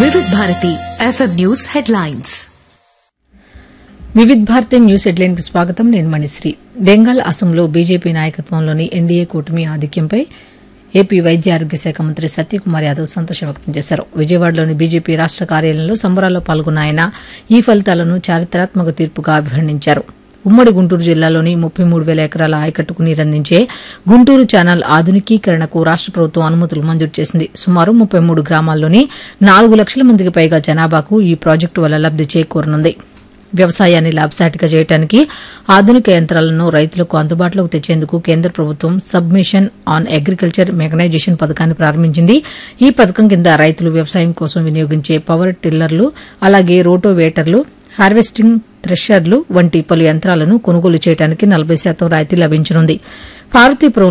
వివిధ Bharati FM news headlines Vividh Bharati news headline కి స్వాగతం నేను మణిశ్రీ బెంగాల్ అసోంలో బీజేపీ నాయకత్వంలోని ఎన్డీఏ కూటమి ఆధిక్యంపై ఏపీ వైద్య ఆరోగ్య శాఖ మంత్రి సత్యకుమార్ యాదవ్ సంతోషం వ్యక్తం చేశారు విజయవాడలోని బీజేపీ రాష్ట కార్యాలయంలో సంబరాల్లో పాల్గొన్న ఆయన ఈ ఫలితాలను చారిత్రాత్మక తీర్పుగా అభివర్ణించారు ఉమ్మడి గుంటూరు జిల్లాలోని ముప్పై మూడు వేల ఎకరాల ఆయకట్టుకు నీరందించే గుంటూరు ఛానల్ ఆధునికీకరణకు రాష్ట ప్రభుత్వం అనుమతులు మంజూరు చేసింది సుమారు ముప్పై మూడు గ్రామాల్లోని నాలుగు లక్షల మందికి పైగా జనాభాకు ఈ ప్రాజెక్టు వల్ల లబ్ది చేకూరనుంది వ్యవసాయాన్ని లాభసాటిగా చేయడానికి ఆధునిక యంత్రాలను రైతులకు అందుబాటులోకి తెచ్చేందుకు కేంద్ర ప్రభుత్వం సబ్మిషన్ ఆన్ అగ్రికల్చర్ మెకనైజేషన్ పథకాన్ని ప్రారంభించింది ఈ పథకం కింద రైతులు వ్యవసాయం కోసం వినియోగించే పవర్ టిల్లర్లు అలాగే రోటోవేటర్లు హార్వెస్టింగ్ థ్రెషర్లు వంటి పలు యంత్రాలను కొనుగోలు చేయడానికి నలభై శాతం రాయితీ లభించనుంది పార్వతీపురం